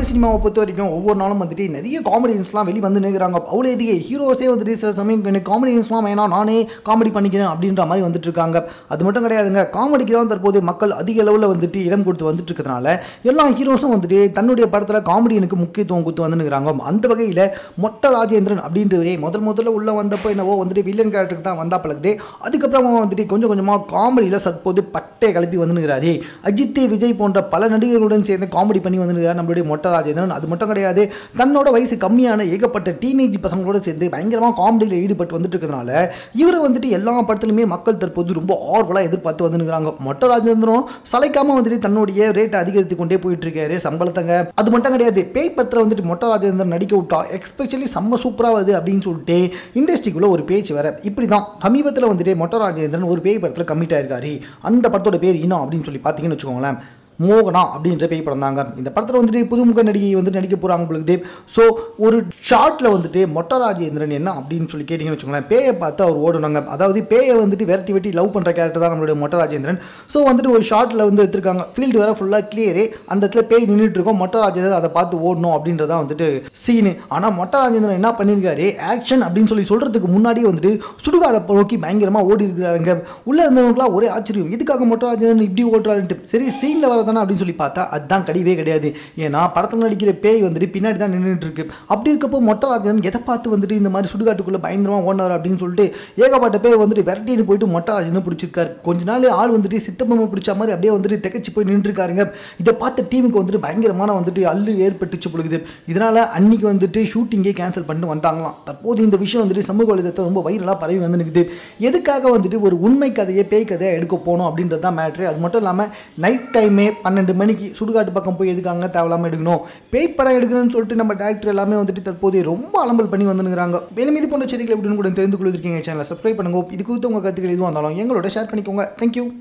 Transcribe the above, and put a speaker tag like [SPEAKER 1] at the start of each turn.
[SPEAKER 1] தமிழ் சினிமாவை பொறுத்த வரைக்கும் ஒவ்வொரு நாளும் வந்துட்டு நிறைய காமெடியன்ஸ்லாம் வெளியே வந்து நிற்கிறாங்க அவ்வளோ எதிகை ஹீரோஸே வந்துட்டு சில சமயம் எனக்கு காமெடியன்ஸ்லாம் வேணாம் நானே காமெடி பண்ணிக்கிறேன் அப்படின்ற மாதிரி வந்துட்டு இருக்காங்க அது மட்டும் கிடையாதுங்க காமெடிக்கு தான் தற்போது மக்கள் அதிக அளவில் வந்துட்டு இடம் கொடுத்து வந்துட்டு இருக்கிறதுனால எல்லா ஹீரோஸும் வந்துட்டு தன்னுடைய படத்தில் காமெடியனுக்கு முக்கியத்துவம் கொடுத்து வந்து நிற்கிறாங்க அந்த வகையில் மொட்டை ராஜேந்திரன் அப்படின்றவரே முதல் முதல்ல உள்ள வந்தப்போ என்னவோ வந்துட்டு வில்லன் கேரக்டருக்கு தான் வந்தா பழகுது அதுக்கப்புறமா வந்துட்டு கொஞ்சம் கொஞ்சமாக காமெடியில் தற்போது பட்டை கிளப்பி வந்து நிற்கிறாரு அஜித் விஜய் போன்ற பல நடிகர்களுடன் சேர்ந்து காமெடி பண்ணி வந்து நிற்கிறார் நம்மளுடைய மொட்டை ராஜேந்திரன் அது மட்டும் கிடையாது தன்னோட வயசு கம்மியான ஏகப்பட்ட டீனேஜ் பசங்களோட சேர்ந்து பயங்கரமாக காமெடியில் ஈடுபட்டு வந்துட்டு இருக்கிறதுனால இவரை வந்துட்டு எல்லா படத்துலையுமே மக்கள் தற்போது ரொம்ப ஆர்வலாக எதிர்பார்த்து வந்து நிற்கிறாங்க மொட்டை ராஜேந்திரன் சளைக்காம வந்துட்டு தன்னுடைய ரேட்டை அதிகரித்து கொண்டே போயிட்டு இருக்காரு சம்பளத்தங்க அது மட்டும் கிடையாது பேய் பத்திரம் வந்துட்டு மொட்டை ராஜேந்திரன் நடிக்க விட்டா எக்ஸ்பெஷலி செம்ம சூப்பராக வருது அப்படின்னு சொல்லிட்டு இண்டஸ்ட்ரிக்குள்ள ஒரு பேச்சு வேற இப்படி தான் சமீபத்தில் வந்துட்டு மொட்டை ராஜேந்திரன் ஒரு பேய் படத்தில் கமிட் ஆயிருக்காரு அந்த படத்தோட பேர் இன்னும் அப்படின்னு சொல்லி பார்த்தீங்கன்னு வச்சுக்கோங்களேன் மோகனா அப்படின்ற பேய் படம் தாங்க இந்த படத்தில் வந்துட்டு புதுமுக நடிகை வந்து நடிக்க போகிறாங்க உங்களுக்கு தேவ் ஸோ ஒரு ஷார்ட்டில் வந்துட்டு மொட்டை ராஜேந்திரன் என்ன அப்படின்னு சொல்லி கேட்டிங்கன்னு வச்சுக்கோங்களேன் பேயை பார்த்து அவர் ஓடணுங்க அதாவது பேயை வந்துட்டு விரட்டி வெட்டி லவ் பண்ணுற கேரக்டர் தான் நம்மளுடைய மொட்டை ராஜேந்திரன் ஸோ வந்துட்டு ஒரு ஷார்ட்டில் வந்து எடுத்திருக்காங்க ஃபீல்டு வேற ஃபுல்லாக கிளியரு அந்த இடத்துல பேய் நின்றுட்டு இருக்கோம் மொட்டை ராஜேந்திரன் அதை பார்த்து ஓடணும் அப்படின்றதான் வந்துட்டு சீனு ஆனால் மொட்டை ராஜேந்திரன் என்ன பண்ணியிருக்காரு ஆக்ஷன் அப்படின்னு சொல்லி சொல்கிறதுக்கு முன்னாடியே வந்துட்டு சுடுகாடை நோக்கி பயங்கரமாக ஓடி இருக்கிறாங்க உள்ளே இருந்தவங்களுக்குலாம் ஒரே ஆச்சரியம் இதுக்காக மொட்டை ராஜேந்திரன் இப்படி ஓட்டுறாருன்ட்டு சரி சீனில் வரதானே அப்படின்னு சொல்லி பார்த்தா அதுதான் கிடையவே கிடையாது ஏன்னா படத்தில் நடிக்கிற பேய் வந்துட்டு பின்னாடி தான் நின்றுட்டு இருக்கு அப்படி இருக்கப்போ மொட்டை ராஜேந்திரன் எதை பார்த்து வந்துட்டு இந்த மாதிரி சுடுகாட்டுக்குள்ளே பயங்கரமாக ஓடினார் அப்படின்னு சொல்லிட்டு ஏகப்பட்ட பேர் வந்துட்டு விரட்டிட்டு போயிட்டு மொட்டை ராஜேந்திரன் பிடிச்சிருக்காரு கொஞ்ச நாள் ஆள் வந்துட்டு சித்தப்பம்மா பிடிச்ச மாதிரி அப்படியே வந்துட்டு திகச்சு போய் நின்றுருக்காருங்க இதை பார்த்த டீமுக்கு வந்துட்டு பயங்கரமான வந்துட்டு அல்லு ஏற்பட்டுச்சு பொழுது இதனால அன்னைக்கு வந்துட்டு ஷூட்டிங்கே கேன்சல் பண்ணிட்டு வந்துட்டாங்களாம் தற்போது இந்த விஷயம் வந்துட்டு சமூக வலைதளத்தை ரொம்ப வைரலாக பரவி வந்து நிற்குது எதுக்காக வந்துட்டு ஒரு உண்மை கதையை பேய் கதையை எடுக்க போகணும் அப்படின்றது தான் மேட்ரு அது மட்டும் இல்லாமல் நைட் டைமே பன்னெண்டு மணிக்கு சுடுகாட்டு பக்கம் போய் எதுக்காங்க தேவையில்லாமல் எடுக்கணும் பேய் படம் எடுக்கணும்னு சொல்லிட்டு நம்ம டேரக்டர் எல்லாமே வந்துட்டு தற்போது ரொம்ப அலம்பல் பண்ணி வந்துருக்காங்க மேலும் இது போன்ற செய்திகள் எப்படின்னு கூட தெரிந்து கொள்வதற்கு எங்கள் சேனலை சப்ஸ்கிரைப் பண்ணுங்க இது குறித்து உங்கள் கருத்துக்கள் எதுவும் இருந்தாலும் எங்களோட ஷேர் பண்ணிக்கோங்க தேங்க்யூ